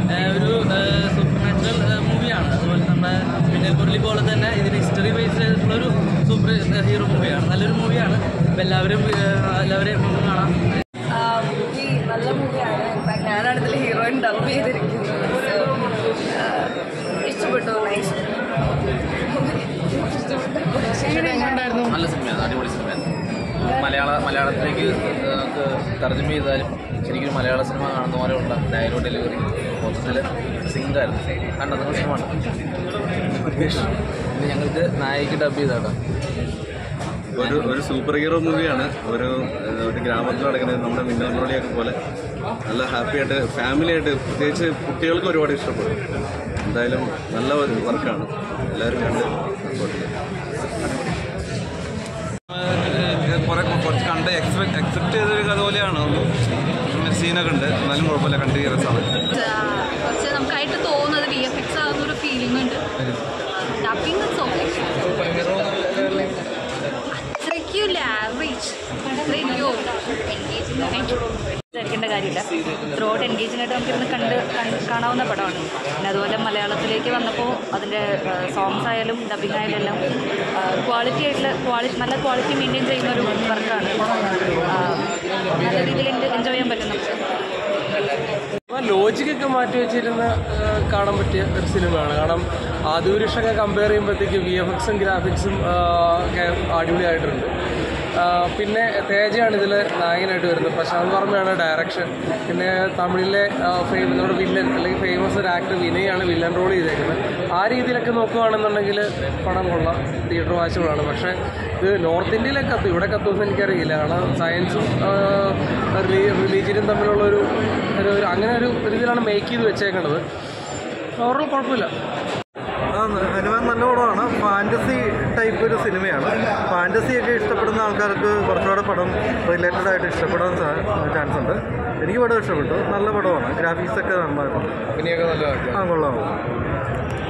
ഏഹ് ഒരു super natural മൂവിയാണ് അതുപോലെ നമ്മുടെ മിന്നൽ മുരളി പോലെ തന്നെ ഇതിന് ഹിസ്റ്ററി ബേസ്ഡ് ചെയ്തിട്ടുള്ള ഒരു സൂപ്പർ ഹീറോ മൂവിയാണ് നല്ലൊരു മൂവിയാണ് അപ്പോൾ എല്ലാവരും ഏഹ് എല്ലാവരെയും കാണാം മൂവി നല്ല മൂവിയാണ് ഇൻഫാക്ട് ഞാനാണ് ഇതിൽ ഹീറോയിൻ ഡബ് ചെയ്തിരിക്കുന്നത് So, ആ, ഇഷ്ടപ്പെട്ടു നൈസ് നല്ല സിനിമയാണ് അടിപൊളി സിനിമയാണ് മലയാള മലയാളത്തിലേക്ക് നമുക്ക് തർജ്ജമ ചെയ്താലും ശരിക്കും മലയാള സിനിമ കാണുന്ന പോലെയുള്ള ഡയലോഗ് ഡെലിവറി മൊത്തത്തിൽ സിങ്കായിരുന്നു കണ്ടോ നിങ്ങൾ സിനിമ പിന്നെ ഞങ്ങൾക്ക് നായിക്ക് ഡബ് ചെയ്താട്ടോ ഒരു ഒരു സൂപ്പർ ഹീറോ മൂവിയാണ് ഒരു ഏഹ്, ഒരു ഗ്രാമത്തിൽ നടക്കുന്നത് നമ്മുടെ മിന്നൽ മുരളിയൊക്കെ പോലെ നല്ല ഹാപ്പി ആയിട്ട് ഫാമിലി ആയിട്ട് പ്രത്യേകിച്ച് കുട്ടികൾക്ക് ഒരുപാട് ഇഷ്ടപ്പെടും എന്തായാലും നല്ല ഒരു വർക്കാണ് എല്ലാവരും കണ്ട് സപ്പോർട്ട് ചെയ്യും കുറെ കുറച്ച് കണ്ട് എക്സ്പെക്ട് എക്സെപ്റ്റ് ചെയ്തൊരു കഥ പോലെയാണ് സീനൊക്കെ ഉണ്ട് എന്നാലും കുഴപ്പമില്ല കണ്ട് രസമാണ് കുറച്ച് നമുക്കായിട്ട് തോന്നുന്നത് വി എഫ് എക്സ് ആകുന്ന ഒരു ഫീലിംഗ് ഉണ്ട് ഡബിങ് അത്രയ്ക്കും ആവറേജ് അത്രയ്ക്കോ വിചാരിക്കേണ്ട കാര്യമില്ല ത്രോട്ട് എൻഗേജിംഗ് ആയിട്ട് നമുക്കിരുന്ന് കണ്ട് കണ്ട് കാണാവുന്ന പടമാണ് പിന്നെ അതുപോലെ മലയാളത്തിലേക്ക് വന്നപ്പോൾ അതിൻ്റെ സോങ്സ് ആയാലും ഡബിങ് ആയാലും എല്ലാം ക്വാളിറ്റി ആയിട്ടുള്ള ക്വാളിറ്റി നല്ല ക്വാളിറ്റി മെയിൻറ്റെയിൻ ചെയ്യുന്ന ഒരു വർക്കാണ് നല്ല രീതിയിൽ എൻജോയ് ചെയ്യാൻ പറ്റും നമുക്ക് ലോജിക്കൊക്കെ മാറ്റി വെച്ചിരുന്ന് ആ, കാണാൻ പറ്റിയ ഒരു സിനിമയാണ് കാരണം ആദൂരിഷൊക്കെ കമ്പയർ ചെയ്യുമ്പോഴത്തേക്ക് വി എഫ് എക്സും ഗ്രാഫിക്സും ഒക്കെ അടിപൊളിയായിട്ടുണ്ട് ആ, പിന്നെ തേജയാണ് ഇതിൽ നായകനായിട്ട് വരുന്നത് പ്രശാന്ത് വർമ്മയാണ് ഡയറക്ഷൻ പിന്നെ തമിഴിലെ ഫേമസ് നമ്മുടെ വില്ലൻ അല്ലെങ്കിൽ ഫേമസ് ഒരു ആക്ടർ വിനയാണ് വില്ലൻ റോൾ ചെയ്തേക്കുന്നത് ആ രീതിയിലൊക്കെ നോക്കുകയാണെന്നുണ്ടെങ്കിൽ പടം കൊള്ളാം തിയേറ്റർ വാച്ചുകളാണ് പക്ഷേ ഇത് നോർത്ത് ഇന്ത്യയിലൊക്കെ കത്തും ഇവിടെ കത്തുമെന്ന് എനിക്കറിയില്ല കാരണം സയൻസും റിലീജിയനും തമ്മിലുള്ള ഒരു ഒരു ഒരു- അങ്ങനെ ഒരു രീതിയിലാണ് മേക്ക് ചെയ്ത് വെച്ചേക്കുന്നത് ഓവറോൾ കുഴപ്പമില്ല ഹനുമാൻ നല്ല പടമാണ് ഫാൻറ്റസി ടൈപ്പ് ഒരു സിനിമയാണ് ഫാൻറ്റസി ഒക്കെ ഇഷ്ടപ്പെടുന്ന ആൾക്കാർക്ക് കുറച്ചുകൂടെ പടം റിലേറ്റഡ് ആയിട്ട് ഇഷ്ടപ്പെടാൻ ചാൻസ് ഉണ്ട് എനിക്ക് പടം ഇഷ്ടപ്പെട്ടു നല്ല പടമാണ് ഗ്രാഫിക്സ് ഒക്കെ നന്നായിട്ടുണ്ട് ഇനിയൊക്കെ നല്ല ആ കൊള്ളാം